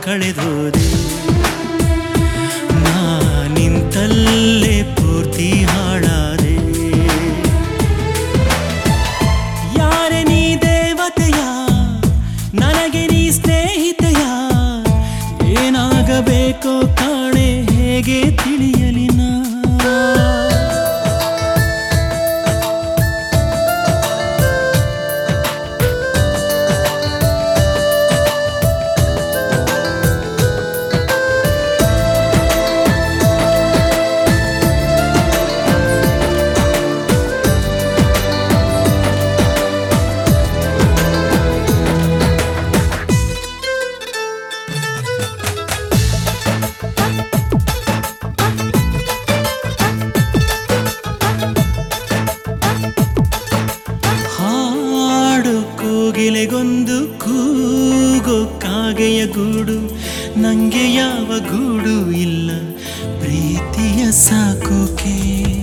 ಕಳೆದೋದೆ ನಾ ನಿಂತಲ್ಲೇ ಪೂರ್ತಿ ಹಾಳಾದೆ ಯಾರೆ ನೀ ದೇವತೆಯ ನನಗೆ ನೀ ಸ್ನೇಹಿತೆಯ ಏನಾಗಬೇಕೋ ಕಾಣೆ ಹೇಗೆ ತಿಳಿಯಲಿ ನಾ ಹಾಡು ಕೋಗಿಲೆಗೊಂದು ಕೂಗೋ ಕಾಗೆಯ ಗೂಡು ನಂಗೆ ಯಾವ ಗೂಡು ಇಲ್ಲ ಪ್ರೀತಿಯ ಸಾಕೋಕೆ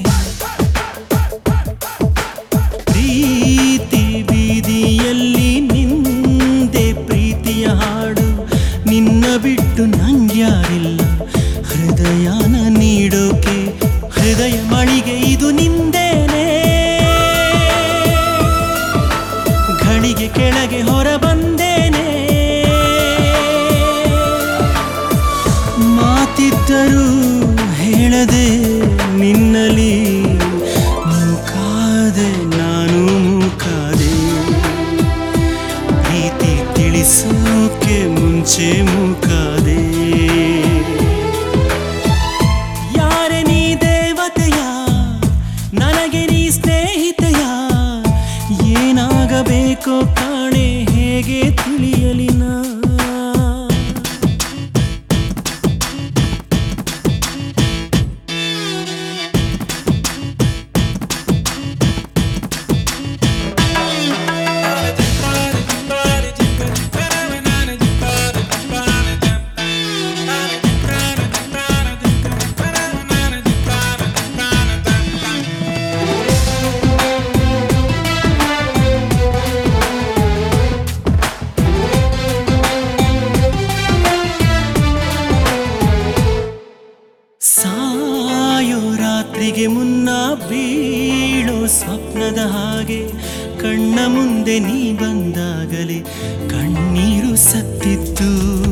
ಪ್ರೀತಿ ಬೀದಿಯಲ್ಲಿ ನಿಂದೆ ಪ್ರೀತಿಯ ಹಾಡು ನಿನ್ನ ಬಿಟ್ಟು ನಂಗ್ಯಾರಿಲ್ಲ ಹೃದಯನ ನೀಡೋಕೆ ಹೃದಯ ಮಳಿಗೆ ಇದು ನಿಂದೇನೆ ಘಳಿಗೆ ಕೆಳಗೆ ಹೊರ ಬಂದೇನೆ ಮಾತಿದ್ದರೂ ಹೇಳದೆ ನಿನ್ನಲಿ ಮೂಕಾದೆ ನಾನು ಮೂಕಾದೆ ಪ್ರೀತಿ ತಿಳಿಸೋಕೆ ಮುಂಚೆ ಮೂಕಾದೆ ಯಾರೆ ನೀ ದೇವತೆಯ ನನಗೆ ನೀ ಸ್ನೇಹಿತೆಯ ಏನಾಗಬೇಕೋ ಕಾಣೆ ಹೇಗೆ ತಿಳಿಯಲಿ ನಾ ಸಾಯೋ ರಾತ್ರಿಗೆ ಮುನ್ನ ಬೀಳೋ ಸ್ವಪ್ನದ ಹಾಗೆ ಕಣ್ಣ ಮುಂದೆ ನೀ ಬಂದಾಗಲೇ ಕಣ್ಣೀರು ಸತ್ತಿತ್ತು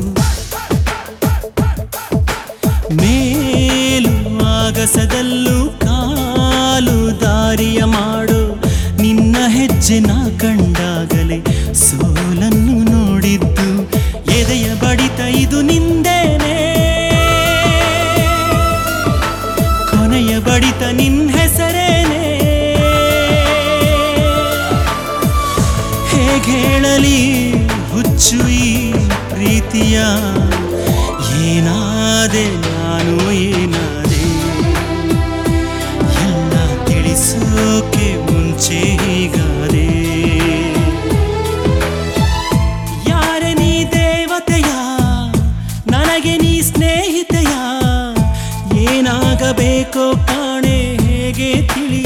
ಮೇಲು ಆಗಸದಲ್ಲೂ ಕಾಲು ದಾರಿಯ ಮಾಡೋ ನಿನ್ನ ಹೆಜ್ಜೆ ನಾ ಕಂಡಾಗಲೇ ಸೋಲನ್ನು ನೋಡಿದ್ದು ಎದೆಯ ಬಡಿತ ಇದು ನಿಂದೇನೆ ಕೊನೆಯ ಬಡಿತ ನಿನ್ ಹೆಸರೇನೆ ಹೇಗೆ ಹೇಳಲಿ ಹುಚ್ಚು ಈ ಪ್ರೀತಿಯ ಏನಾದೆ ನಾನು ಏನಾದೆ ಎಲ್ಲ ತಿಳಿಸೋಕೆ ಮುಂಚೆ ಹೀಗಾದೆ ಯಾರೆ ನೀ ದೇವತೆಯ ನನಗೆ ನೀ ಸ್ನೇಹಿತೆಯ ಏನಾಗಬೇಕೋ ಕಾಣೆ ಹೇಗೆ ತಿಳಿ